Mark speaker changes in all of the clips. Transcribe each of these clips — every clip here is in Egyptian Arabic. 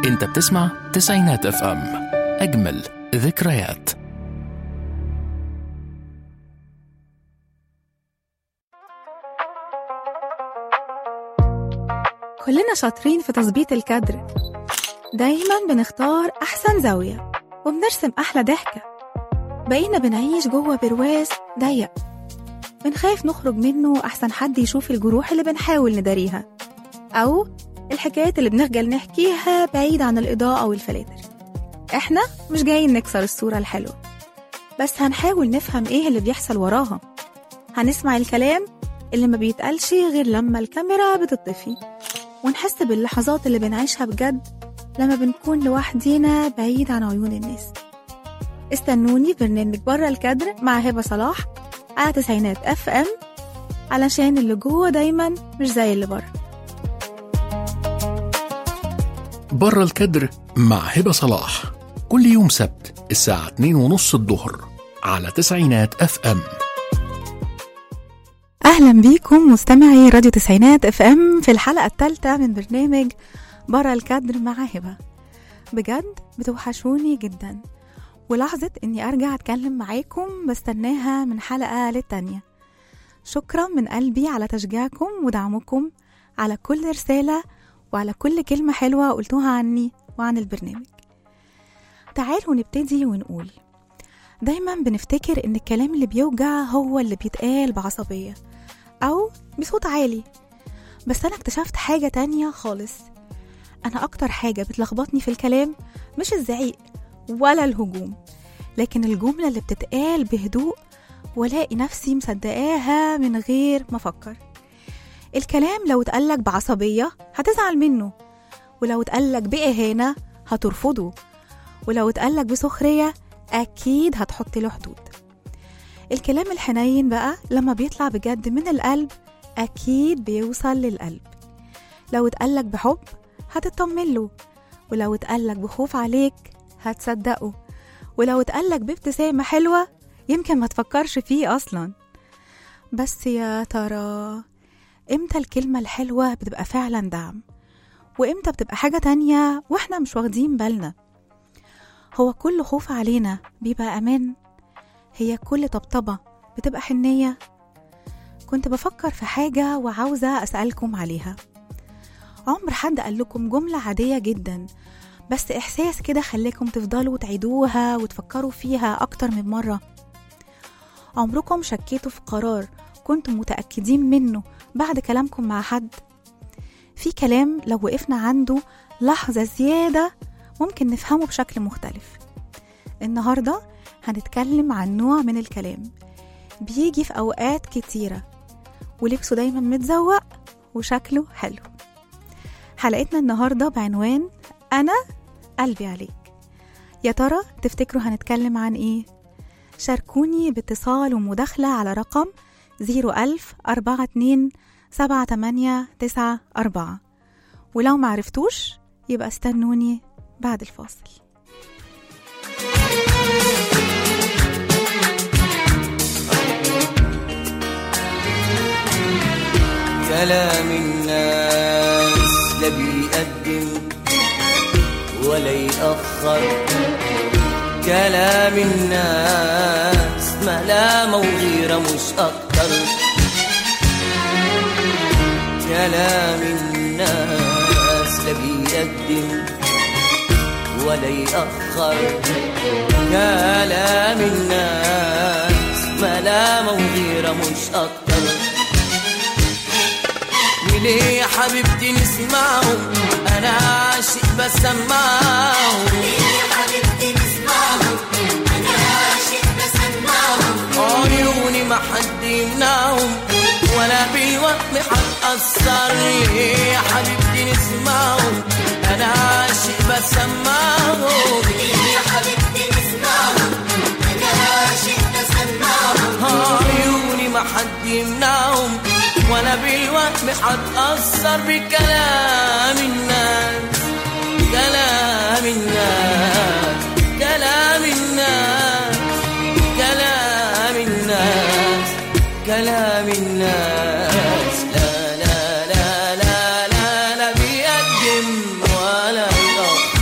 Speaker 1: انت بتسمع تسعينات اف ام اجمل ذكريات
Speaker 2: كلنا شاطرين في تظبيط الكادر دايما بنختار أحسن زاوية وبنرسم أحلى ضحكة بقينا بنعيش جوه برواز ضيق بنخاف نخرج منه أحسن حد يشوف الجروح اللي بنحاول نداريها أو الحكايات اللي بنخجل نحكيها بعيد عن الإضاءة والفلاتر إحنا مش جايين نكسر الصورة الحلوة بس هنحاول نفهم إيه اللي بيحصل وراها هنسمع الكلام اللي ما بيتقالش غير لما الكاميرا بتطفي ونحس باللحظات اللي بنعيشها بجد لما بنكون لوحدينا بعيد عن عيون الناس استنوني في برنامج بره الكادر مع هبة صلاح على تسعينات اف ام علشان اللي جوه دايما مش زي اللي بره
Speaker 1: بره الكدر مع هبة صلاح كل يوم سبت الساعة 2 ونص الظهر على تسعينات اف ام
Speaker 2: اهلا بيكم مستمعي راديو تسعينات اف ام في الحلقه الثالثه من برنامج بره الكادر مع هبه بجد بتوحشوني جدا ولحظه اني ارجع اتكلم معاكم بستناها من حلقه للتانيه شكرا من قلبي على تشجيعكم ودعمكم على كل رساله وعلى كل كلمه حلوه قلتوها عني وعن البرنامج تعالوا نبتدي ونقول دايما بنفتكر ان الكلام اللي بيوجع هو اللي بيتقال بعصبيه أو بصوت عالي بس أنا اكتشفت حاجة تانية خالص أنا أكتر حاجة بتلخبطني في الكلام مش الزعيق ولا الهجوم لكن الجملة اللي بتتقال بهدوء ولاقي نفسي مصدقاها من غير ما أفكر الكلام لو اتقالك بعصبية هتزعل منه ولو اتقالك بإهانة هترفضه ولو اتقالك بسخرية أكيد هتحط له حدود الكلام الحنين بقى لما بيطلع بجد من القلب أكيد بيوصل للقلب لو اتقالك بحب هتطمن له ولو اتقالك بخوف عليك هتصدقه ولو اتقالك بابتسامة حلوة يمكن ما تفكرش فيه أصلا بس يا ترى امتى الكلمة الحلوة بتبقى فعلا دعم وامتى بتبقى حاجة تانية واحنا مش واخدين بالنا هو كل خوف علينا بيبقى أمان هي كل طبطبة بتبقى حنية كنت بفكر في حاجة وعاوزة أسألكم عليها عمر حد قال لكم جملة عادية جدا بس إحساس كده خلاكم تفضلوا تعيدوها وتفكروا فيها أكتر من مرة عمركم شكيتوا في قرار كنتم متأكدين منه بعد كلامكم مع حد في كلام لو وقفنا عنده لحظة زيادة ممكن نفهمه بشكل مختلف النهارده هنتكلم عن نوع من الكلام بيجي في أوقات كتيرة ولبسه دايما متزوق وشكله حلو حلقتنا النهاردة بعنوان أنا قلبي عليك يا ترى تفتكروا هنتكلم عن إيه؟ شاركوني باتصال ومداخلة على رقم 01000 42 7894 ولو معرفتوش يبقى استنوني بعد الفاصل
Speaker 3: كلام الناس لا بيقدم ولا يأخر كلام الناس ملامة وغيرة مش أكتر كلام الناس لا بيقدم ولا يأخر كلام الناس ملامة وغيرة مش أكتر وليه يا حبيبتي نسمعهم انا عاشق بسمعهم عيوني ما حد يمنعهم ولا بالوهم هتأثر ليه يا حبيبتي نسمعهم انا عاشق بسمعهم عيوني ما حد يمنعهم ولا بالوهم هتأثر بكلام الناس كلام الناس كلام الناس كلام الناس كلام الناس لا لا لا لا لا لا بيقدم ولا يأخر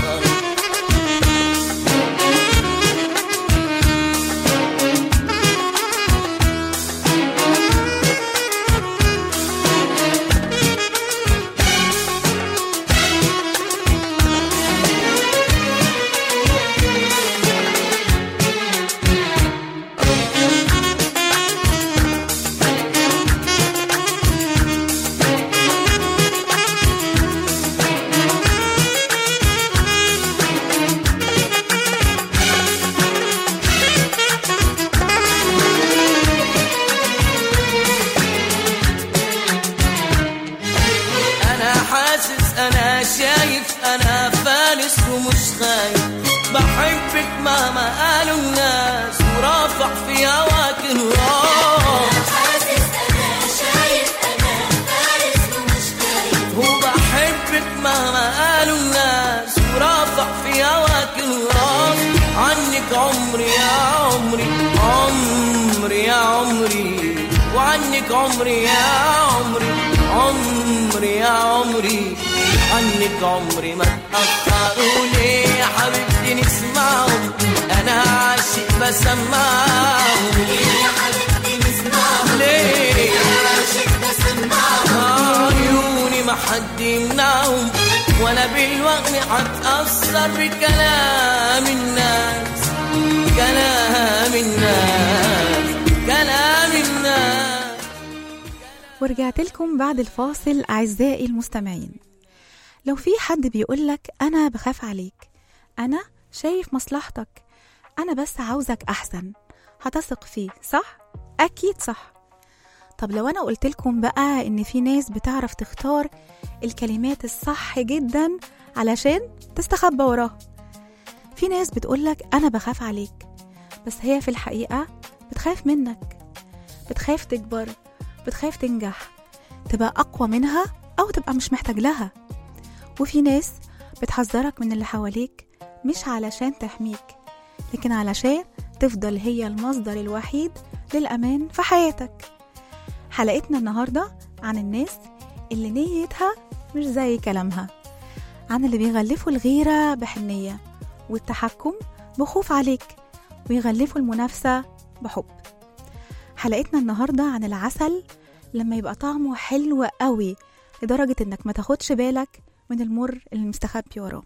Speaker 3: شايف انا فارس ومش خايف بحبك مهما قالوا الناس ورافع في هواك الراس وبحبك مهما قالوا الناس ورافع في هواك الراس عنك عمري يا عمري عمري يا عمري وعنك عمري يا عمري عمري يا عمري عنك عمري ما تأخروا ليه يا حبيبتي نسمعهم أنا عاشق بسمعهم ليه يا حبيبتي نسمعهم ليه عيوني ما حد يمنعهم ولا بالوقت هتأثر بكلام الناس كلام الناس كلام الناس
Speaker 2: ورجعت لكم بعد الفاصل أعزائي المستمعين لو في حد بيقولك أنا بخاف عليك أنا شايف مصلحتك أنا بس عاوزك أحسن هتثق فيه صح؟ أكيد صح طب لو أنا قلت لكم بقى إن في ناس بتعرف تختار الكلمات الصح جدا علشان تستخبى وراها في ناس بتقولك أنا بخاف عليك بس هي في الحقيقة بتخاف منك بتخاف تكبر بتخاف تنجح تبقى أقوى منها أو تبقى مش محتاج لها وفي ناس بتحذرك من اللي حواليك مش علشان تحميك لكن علشان تفضل هي المصدر الوحيد للأمان في حياتك حلقتنا النهاردة عن الناس اللي نيتها مش زي كلامها عن اللي بيغلفوا الغيرة بحنية والتحكم بخوف عليك ويغلفوا المنافسة بحب حلقتنا النهاردة عن العسل لما يبقى طعمه حلو قوي لدرجة انك ما تاخدش بالك من المر اللي مستخبي وراه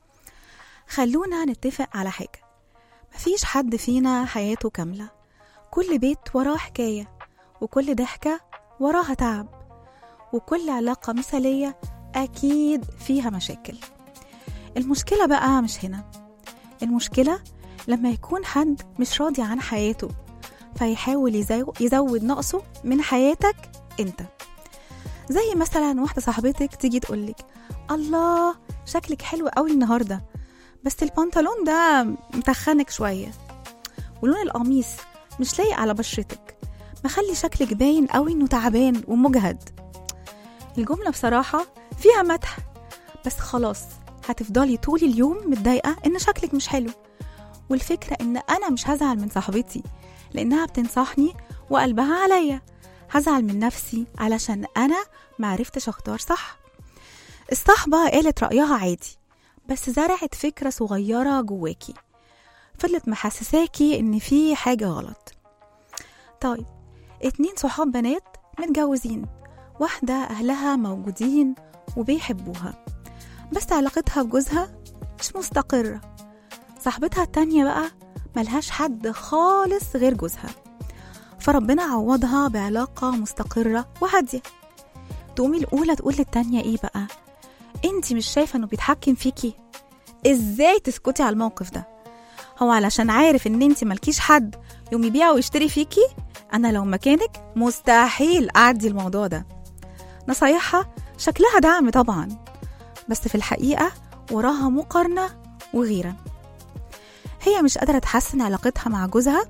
Speaker 2: خلونا نتفق على حاجة مفيش حد فينا حياته كاملة كل بيت وراه حكاية وكل ضحكة وراها تعب وكل علاقة مثالية أكيد فيها مشاكل المشكلة بقى مش هنا المشكلة لما يكون حد مش راضي عن حياته فيحاول يزو- يزود نقصه من حياتك انت زي مثلا واحدة صاحبتك تيجي تقولك الله شكلك حلو قوي النهاردة بس البنطلون ده متخنك شوية ولون القميص مش لايق على بشرتك مخلي شكلك باين قوي انه تعبان ومجهد الجملة بصراحة فيها مدح بس خلاص هتفضلي طول اليوم متضايقة ان شكلك مش حلو والفكرة ان انا مش هزعل من صاحبتي لانها بتنصحني وقلبها عليا هزعل من نفسي علشان انا معرفتش اختار صح الصحبة قالت رأيها عادي بس زرعت فكرة صغيرة جواكي فضلت محسساكي ان في حاجة غلط طيب اتنين صحاب بنات متجوزين واحدة أهلها موجودين وبيحبوها بس علاقتها بجوزها مش مستقرة صاحبتها التانية بقى ملهاش حد خالص غير جوزها فربنا عوضها بعلاقة مستقرة وهادية تقومي الأولى تقول للتانية إيه بقى انتي مش شايفة إنه بيتحكم فيكي إزاي تسكتي على الموقف ده هو علشان عارف إن انتي ملكيش حد يوم يبيع ويشتري فيكي أنا لو مكانك مستحيل أعدي الموضوع ده نصايحها شكلها دعم طبعا بس في الحقيقة وراها مقارنة وغيرة هي مش قادرة تحسن علاقتها مع جوزها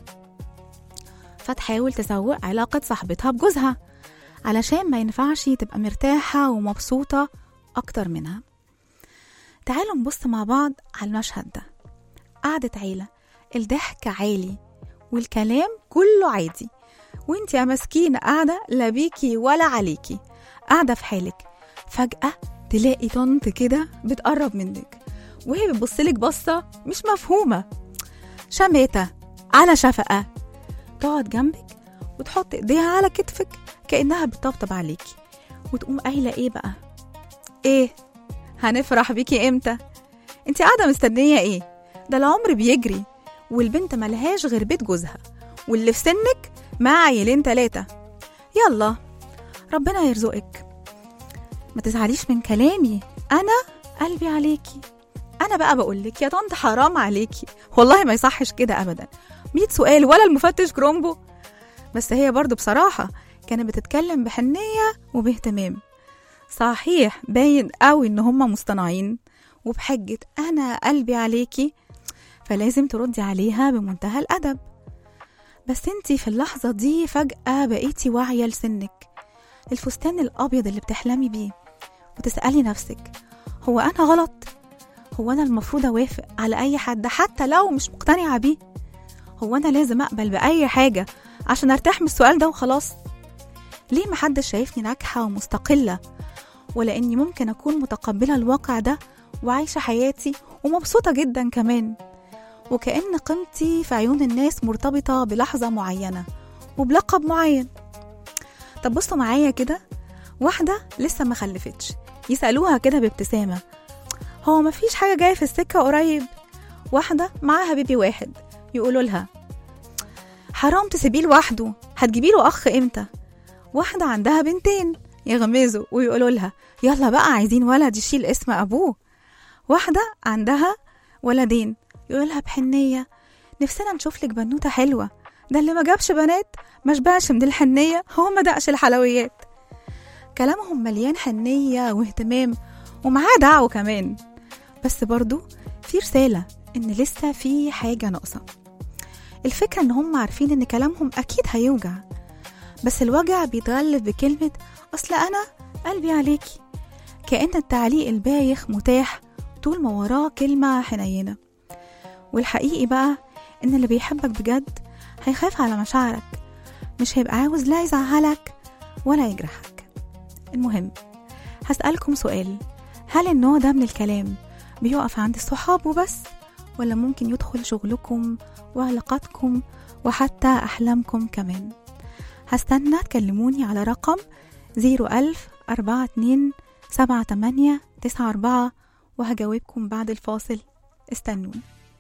Speaker 2: فتحاول تسوق علاقة صاحبتها بجوزها علشان ما ينفعش تبقى مرتاحة ومبسوطة أكتر منها تعالوا نبص مع بعض على المشهد ده قعدة عيلة الضحك عالي والكلام كله عادي وانت يا مسكينة قاعدة لا بيكي ولا عليكي قاعدة في حالك فجأة تلاقي طنط كده بتقرب منك وهي بتبصلك بصة مش مفهومة شماتة على شفقة تقعد جنبك وتحط ايديها على كتفك كأنها بتطبطب عليكي وتقوم قايلة ايه بقى ايه هنفرح بيكي امتى انت قاعدة مستنية ايه ده العمر بيجري والبنت ملهاش غير بيت جوزها واللي في سنك مع عيلين تلاتة يلا ربنا يرزقك ما تزعليش من كلامي انا قلبي عليكي انا بقى بقولك يا طنط حرام عليكي والله ما يصحش كده ابدا مية سؤال ولا المفتش كرومبو بس هي برضو بصراحة كانت بتتكلم بحنية وباهتمام صحيح باين قوي ان هما مصطنعين وبحجة انا قلبي عليكي فلازم تردي عليها بمنتهى الادب بس انتي في اللحظة دي فجأة بقيتي واعية لسنك الفستان الابيض اللي بتحلمي بيه وتسألي نفسك هو انا غلط هو انا المفروض اوافق على اي حد حتى لو مش مقتنعة بيه هو انا لازم اقبل باي حاجة عشان ارتاح من السؤال ده وخلاص ليه محدش شايفني ناجحة ومستقلة ولا اني ممكن اكون متقبلة الواقع ده وعايشة حياتي ومبسوطة جدا كمان وكأن قيمتي في عيون الناس مرتبطة بلحظة معينة وبلقب معين طب بصوا معايا كده واحدة لسه ما خلفتش يسألوها كده بابتسامة هو مفيش حاجة جاية في السكة قريب واحدة معاها بيبي واحد يقولوا لها حرام تسيبيه لوحده هتجيبي له أخ إمتى واحدة عندها بنتين يغمزوا ويقولوا لها يلا بقى عايزين ولد يشيل اسم أبوه واحدة عندها ولدين يقولها بحنية نفسنا نشوف لك بنوتة حلوة ده اللي ما جابش بنات ما شبعش من الحنية هو ما دقش الحلويات كلامهم مليان حنية واهتمام ومعاه دعوة كمان بس برضو في رسالة إن لسه في حاجة ناقصة الفكرة إن هم عارفين إن كلامهم أكيد هيوجع بس الوجع بيتغلب بكلمة أصل أنا قلبي عليكي كأن التعليق البايخ متاح طول ما وراه كلمة حنينة والحقيقي بقى إن اللي بيحبك بجد هيخاف على مشاعرك مش هيبقى عاوز لا يزعلك ولا يجرحك المهم هسألكم سؤال هل النوع ده من الكلام بيقف عند الصحاب وبس ولا ممكن يدخل شغلكم وعلاقاتكم وحتى أحلامكم كمان هستنى تكلموني على رقم زيرو ألف أربعة اتنين سبعة تمانية تسعة أربعة وهجاوبكم بعد الفاصل استنوني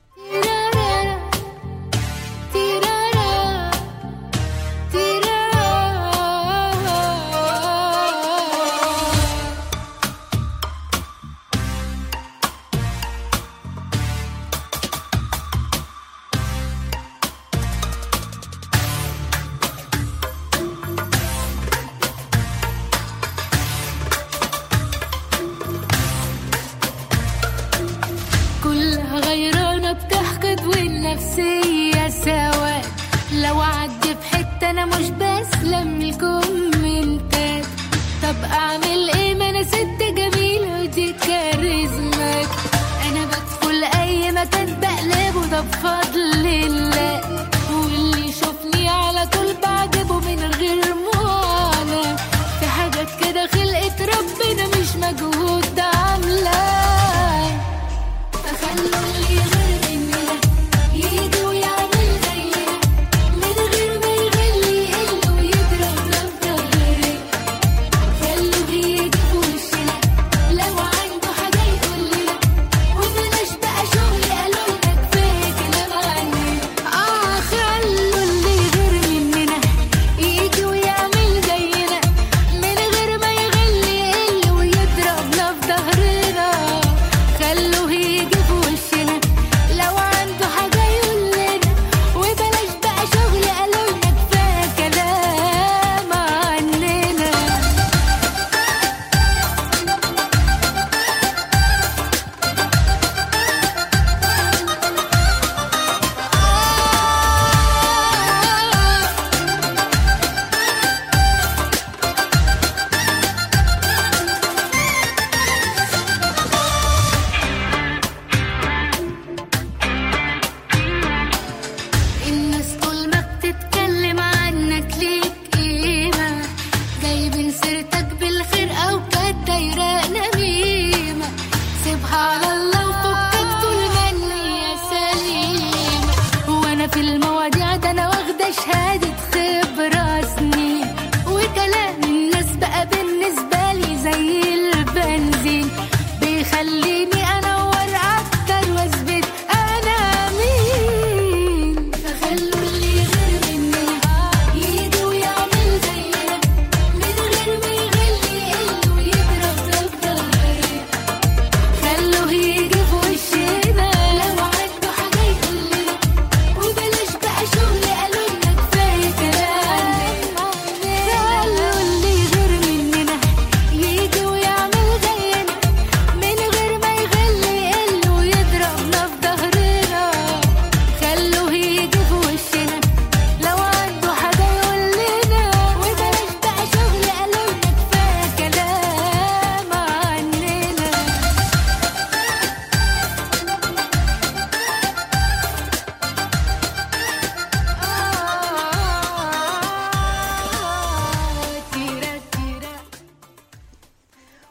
Speaker 4: كلها غيرانة بتحقد والنفسية سواد لو عدي في حتة أنا مش بسلم الكومنتات طب أعمل إيه ما أنا ست جميلة ودي كاريزمات أنا بدخل أي مكان بقلبه ده بفضل الله واللي يشوفني على طول بعجبه من غير معاناة في حاجات كده خلقت ربنا مش مجهود ده عاملاه فخلوا اللي غير مننا يجي ويعمل زينا من غير ما يغلي يقل ويضربنا بضهرنا خلوا يجي في وشنا لو عنده حاجة يقول لنا وبلاش بقى شغل قالوا لنا كفاية كلام عننا اه خلوا اللي غير مننا يجي ويعمل زينا من غير ما يغلي يقل ويضرب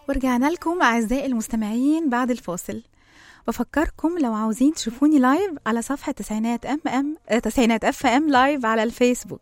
Speaker 2: ورجعنا لكم أعزائي المستمعين بعد الفاصل بفكركم لو عاوزين تشوفوني لايف على صفحة تسعينات ام ام آه، تسعينات اف ام لايف على الفيسبوك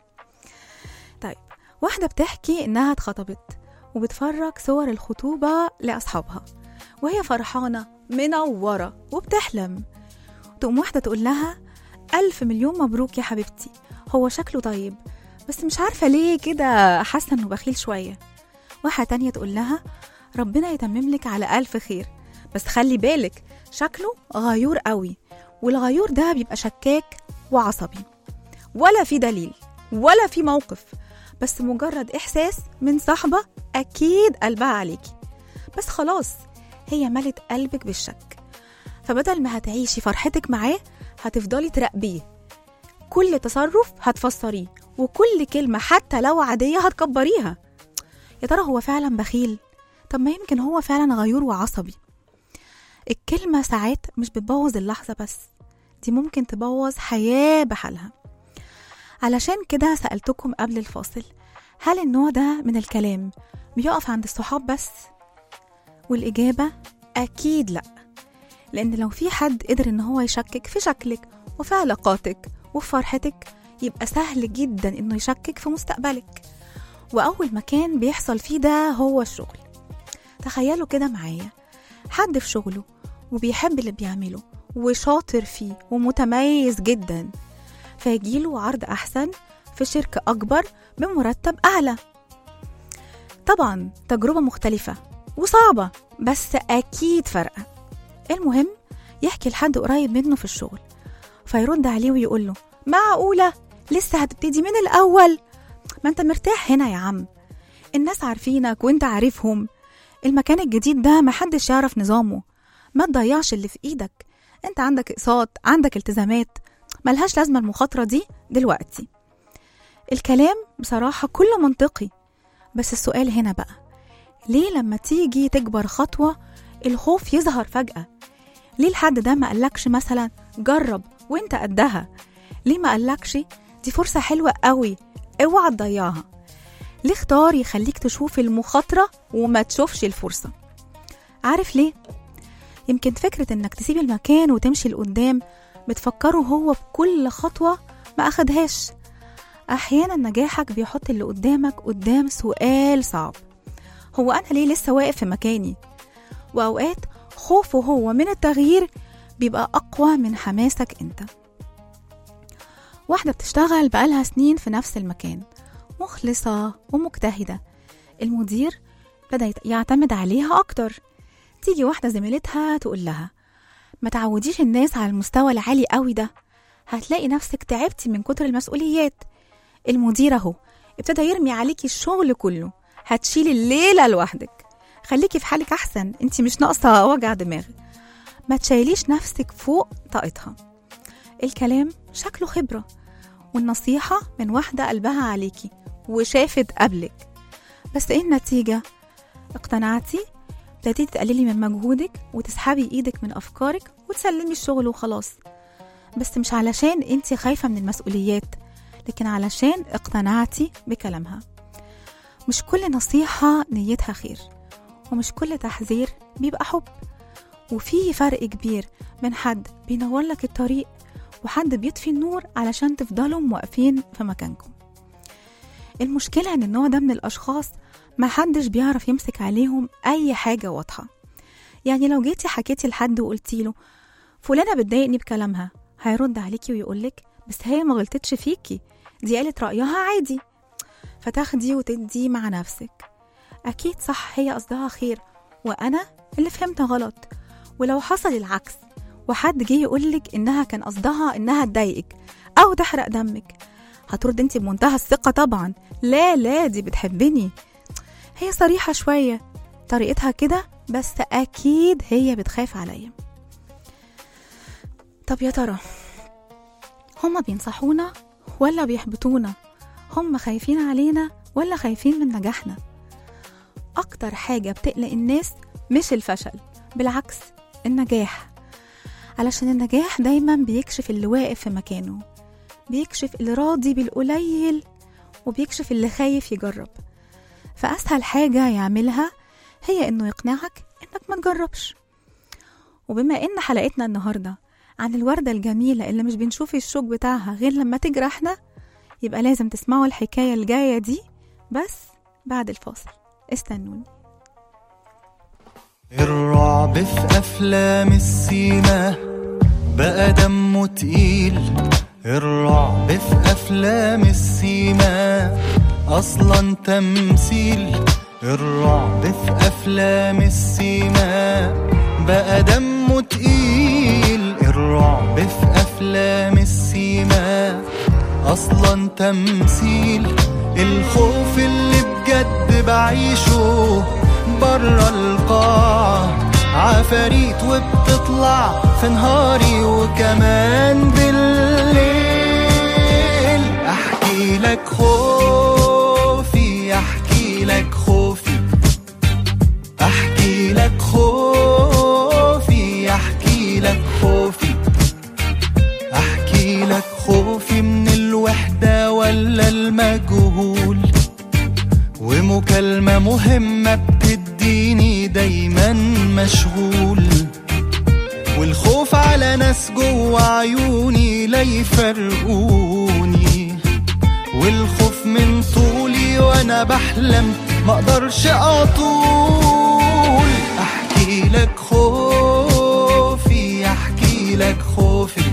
Speaker 2: طيب واحدة بتحكي إنها اتخطبت وبتفرج صور الخطوبة لأصحابها وهي فرحانة منورة وبتحلم تقوم واحدة تقول لها ألف مليون مبروك يا حبيبتي هو شكله طيب بس مش عارفة ليه كده حاسة إنه بخيل شوية واحدة تانية تقول لها ربنا يتمم لك على ألف خير بس خلي بالك شكله غيور قوي والغيور ده بيبقى شكاك وعصبي ولا في دليل ولا في موقف بس مجرد إحساس من صاحبة أكيد قلبها عليكي بس خلاص هي ملت قلبك بالشك فبدل ما هتعيشي فرحتك معاه هتفضلي تراقبيه كل تصرف هتفسريه وكل كلمة حتى لو عادية هتكبريها يا ترى هو فعلا بخيل طب ما يمكن هو فعلا غيور وعصبي الكلمة ساعات مش بتبوظ اللحظة بس دي ممكن تبوظ حياة بحالها علشان كده سألتكم قبل الفاصل هل النوع ده من الكلام بيقف عند الصحاب بس؟ والإجابة أكيد لأ لأن لو في حد قدر إن هو يشكك في شكلك وفي علاقاتك وفي فرحتك يبقى سهل جدا إنه يشكك في مستقبلك وأول مكان بيحصل فيه ده هو الشغل تخيلوا كده معايا حد في شغله وبيحب اللي بيعمله وشاطر فيه ومتميز جدا فيجيله عرض أحسن في شركة أكبر بمرتب أعلى طبعا تجربة مختلفة وصعبة بس أكيد فارقة المهم يحكي لحد قريب منه في الشغل فيرد عليه ويقول له معقولة لسه هتبتدي من الأول ما انت مرتاح هنا يا عم الناس عارفينك وانت عارفهم المكان الجديد ده محدش يعرف نظامه ما تضيعش اللي في ايدك انت عندك اقساط عندك التزامات ملهاش لازمة المخاطرة دي دلوقتي الكلام بصراحة كله منطقي بس السؤال هنا بقى ليه لما تيجي تكبر خطوة الخوف يظهر فجأة ليه الحد ده ما قالكش مثلا جرب وانت قدها ليه ما قالكش دي فرصة حلوة قوي اوعى تضيعها ليه اختار يخليك تشوف المخاطرة وما تشوفش الفرصة عارف ليه؟ يمكن فكرة انك تسيب المكان وتمشي لقدام بتفكره هو بكل خطوة ما أخدهاش أحيانا نجاحك بيحط اللي قدامك قدام سؤال صعب هو أنا ليه لسه واقف في مكاني؟ وأوقات خوفه هو من التغيير بيبقى أقوى من حماسك أنت واحدة بتشتغل بقالها سنين في نفس المكان مخلصة ومجتهدة المدير بدأ يت- يعتمد عليها أكتر تيجي واحدة زميلتها تقول لها ما تعوديش الناس على المستوى العالي قوي ده هتلاقي نفسك تعبتي من كتر المسؤوليات المدير اهو ابتدى يرمي عليكي الشغل كله هتشيلي الليلة لوحدك خليكي في حالك أحسن انت مش ناقصة وجع دماغ ما تشيليش نفسك فوق طاقتها الكلام شكله خبرة والنصيحة من واحدة قلبها عليكي وشافت قبلك بس ايه النتيجة؟ اقتنعتي ابتديتي تقللي من مجهودك وتسحبي ايدك من افكارك وتسلمي الشغل وخلاص بس مش علشان انت خايفة من المسؤوليات لكن علشان اقتنعتي بكلامها مش كل نصيحة نيتها خير ومش كل تحذير بيبقى حب وفي فرق كبير من حد بينور لك الطريق وحد بيطفي النور علشان تفضلوا واقفين في مكانكم المشكلة ان النوع ده من الاشخاص ما حدش بيعرف يمسك عليهم اي حاجة واضحة يعني لو جيتي حكيتي لحد وقلتي له فلانة بتضايقني بكلامها هيرد عليكي ويقولك بس هي ما غلطتش فيكي دي قالت رأيها عادي فتاخدي وتدي مع نفسك أكيد صح هي قصدها خير وأنا اللي فهمت غلط ولو حصل العكس وحد جه يقولك إنها كان قصدها إنها تضايقك أو تحرق دمك هترد انت بمنتهى الثقة طبعا لا لا دي بتحبني هي صريحة شوية طريقتها كده بس أكيد هي بتخاف عليا طب يا ترى هما بينصحونا ولا بيحبطونا هما خايفين علينا ولا خايفين من نجاحنا أكتر حاجة بتقلق الناس مش الفشل بالعكس النجاح علشان النجاح دايما بيكشف اللي واقف في مكانه بيكشف اللي راضي بالقليل وبيكشف اللي خايف يجرب فأسهل حاجة يعملها هي إنه يقنعك إنك ما تجربش وبما إن حلقتنا النهاردة عن الوردة الجميلة اللي مش بنشوف الشوك بتاعها غير لما تجرحنا يبقى لازم تسمعوا الحكاية الجاية دي بس بعد الفاصل استنوني
Speaker 5: الرعب في أفلام السيما بقى دمه تقيل الرعب في أفلام السيما أصلا تمثيل الرعب في أفلام السيما بقى دمه تقيل الرعب في أفلام السيما أصلا تمثيل الخوف اللي بجد بعيشه برا القاعة عفاريت وبتطلع في نهاري وكمان بالليل احكي لك خوفي احكي لك خوفي احكي لك خوفي احكي لك خوفي احكي لك خوفي من الوحدة ولا المجهول ومكالمة مهمة بتديني دايما مشغول والخوف على ناس جوا عيوني لا يفرقوني والخوف من طولي وانا بحلم مقدرش اطول احكي لك خوفي احكي لك خوفي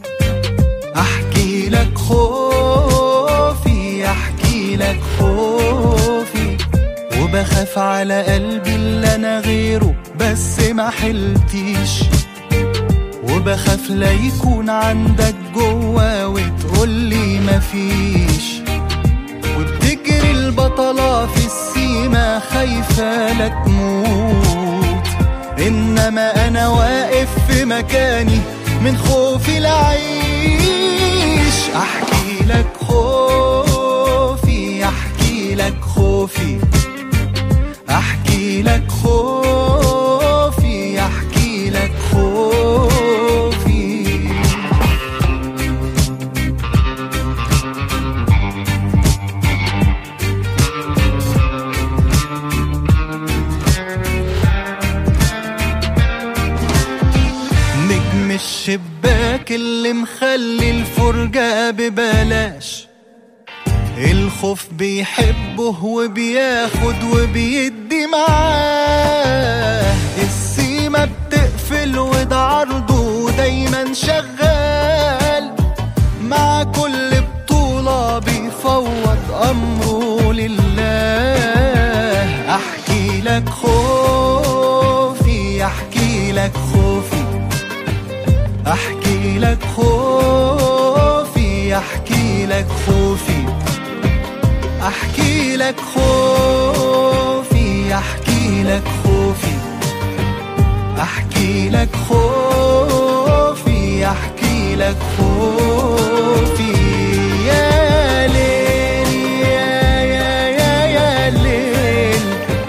Speaker 5: احكي لك خوفي احكي لك خوفي وبخاف على قلبي اللي انا غيره بس ما حلتيش وبخاف لا يكون عندك جوا وتقولي مفيش وبتجري البطلة في السيما خايفة لا تموت إنما أنا واقف في مكاني من خوفي لعيش أحكي لك خوفي أحكي لك خوفي أحكي لك خوفي أحكي لك خوفي نجم الشباك اللي مخلي الفرجة ببلاش الخوف بيحبه وبياخد وبيدي معاه السيما بتقفل وده عرضه دايما شغال مع كل بطولة بيفوض أمره لله أحكي لك خوفي أحكي لك خوفي أحكي لك خوفي أحكي لك خوفي أحكي لك خوفي أحكي لك خوفي أحكي لك خوفي أحكي لك خوفي يا ليل يا يا يا يا ليل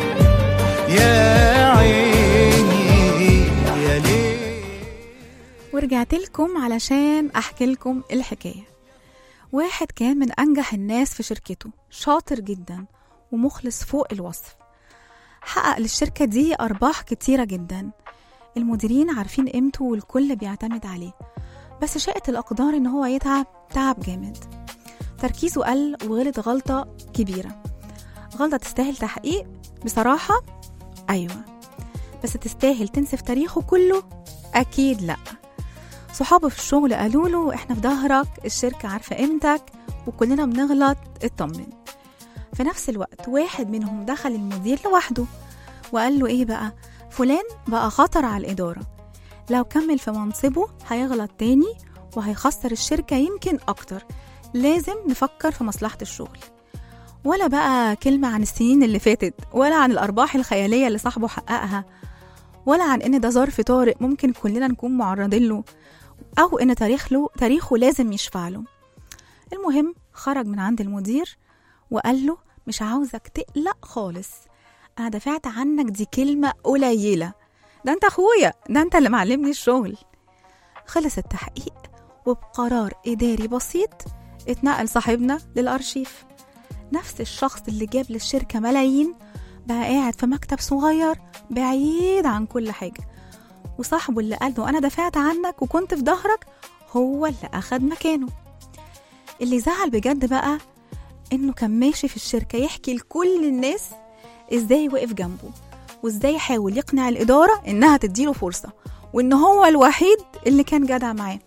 Speaker 5: يا عيني يا ليل
Speaker 2: ورجعت لكم علشان أحكي لكم الحكاية واحد كان من أنجح الناس في شركته شاطر جدا ومخلص فوق الوصف حقق للشركة دي أرباح كتيرة جدا المديرين عارفين قيمته والكل بيعتمد عليه بس شاءت الأقدار إن هو يتعب تعب جامد تركيزه قل وغلط غلطة كبيرة غلطة تستاهل تحقيق بصراحة أيوة بس تستاهل تنسف تاريخه كله أكيد لأ صحابه في الشغل قالوا له احنا في ظهرك الشركة عارفة قيمتك وكلنا بنغلط اطمن في نفس الوقت واحد منهم دخل المدير لوحده وقال له ايه بقى فلان بقى خطر على الإدارة لو كمل في منصبه هيغلط تاني وهيخسر الشركة يمكن أكتر لازم نفكر في مصلحة الشغل ولا بقى كلمة عن السنين اللي فاتت ولا عن الأرباح الخيالية اللي صاحبه حققها ولا عن إن ده ظرف طارئ ممكن كلنا نكون معرضين له أو إن تاريخ له تاريخه لازم يشفع له المهم خرج من عند المدير وقال له مش عاوزك تقلق خالص أنا دفعت عنك دي كلمة قليلة ده أنت أخويا ده أنت اللي معلمني الشغل خلص التحقيق وبقرار إداري بسيط اتنقل صاحبنا للأرشيف نفس الشخص اللي جاب للشركة ملايين بقى قاعد في مكتب صغير بعيد عن كل حاجة وصاحبه اللي قال له أنا دافعت عنك وكنت في ظهرك هو اللي أخد مكانه اللي زعل بجد بقى إنه كان ماشي في الشركة يحكي لكل الناس إزاي وقف جنبه وإزاي حاول يقنع الإدارة إنها تديله فرصة وإن هو الوحيد اللي كان جدع معاه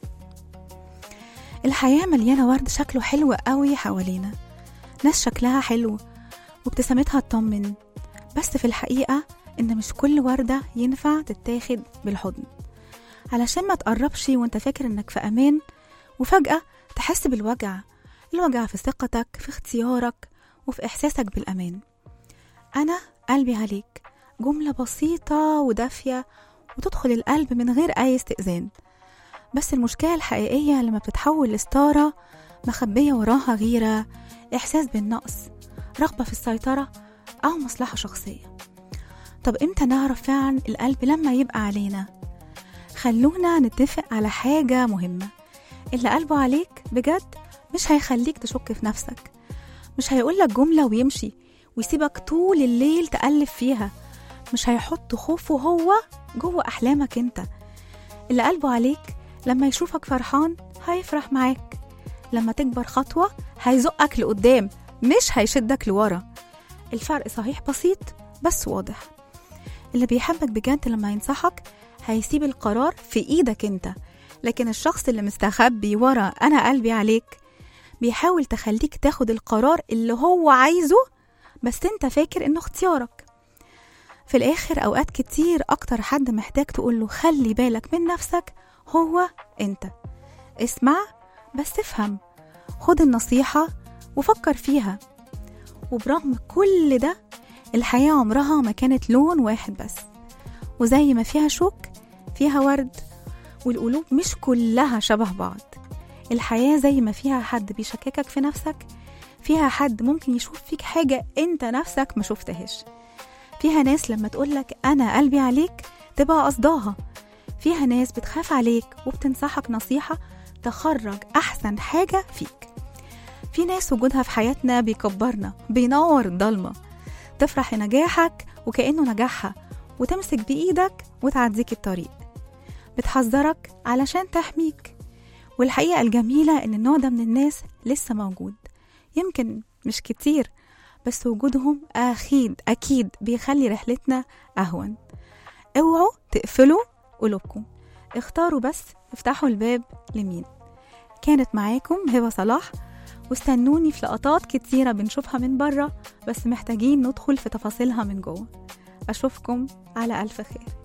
Speaker 2: الحياة مليانة ورد شكله حلو قوي حوالينا ناس شكلها حلو وابتسامتها تطمن بس في الحقيقة إن مش كل وردة ينفع تتاخد بالحضن علشان ما تقربش وانت فاكر انك في أمان وفجأة تحس بالوجع الوجع في ثقتك في اختيارك وفي إحساسك بالأمان أنا قلبي عليك جملة بسيطة ودافية وتدخل القلب من غير أي استئذان بس المشكلة الحقيقية لما بتتحول لستارة مخبية وراها غيرة إحساس بالنقص رغبة في السيطرة أو مصلحة شخصية طب إمتى نعرف فعلا القلب لما يبقى علينا خلونا نتفق على حاجة مهمة اللي قلبه عليك بجد مش هيخليك تشك في نفسك مش هيقولك جملة ويمشي ويسيبك طول الليل تقلب فيها مش هيحط خوفه هو جوه أحلامك انت اللي قلبه عليك لما يشوفك فرحان هيفرح معاك لما تكبر خطوة هيزقك لقدام مش هيشدك لورا الفرق صحيح بسيط بس واضح اللي بيحبك بجد لما ينصحك هيسيب القرار في ايدك انت لكن الشخص اللي مستخبي ورا انا قلبي عليك بيحاول تخليك تاخد القرار اللي هو عايزه بس انت فاكر انه اختيارك في الاخر اوقات كتير اكتر حد محتاج تقوله خلي بالك من نفسك هو انت اسمع بس افهم خد النصيحة وفكر فيها وبرغم كل ده الحياة عمرها ما كانت لون واحد بس وزي ما فيها شوك فيها ورد والقلوب مش كلها شبه بعض الحياة زي ما فيها حد بيشككك في نفسك فيها حد ممكن يشوف فيك حاجة انت نفسك ما شفتهاش فيها ناس لما تقولك أنا قلبي عليك تبقى قصداها فيها ناس بتخاف عليك وبتنصحك نصيحة تخرج أحسن حاجة فيك في ناس وجودها في حياتنا بيكبرنا بينور الضلمة تفرح لنجاحك وكأنه نجاحها وتمسك بإيدك وتعديك الطريق بتحذرك علشان تحميك والحقيقة الجميلة إن النوع ده من الناس لسه موجود يمكن مش كتير بس وجودهم أكيد أكيد بيخلي رحلتنا أهون اوعوا تقفلوا قلوبكم اختاروا بس افتحوا الباب لمين كانت معاكم هبة صلاح واستنوني في لقطات كتيرة بنشوفها من بره بس محتاجين ندخل في تفاصيلها من جوه أشوفكم على ألف خير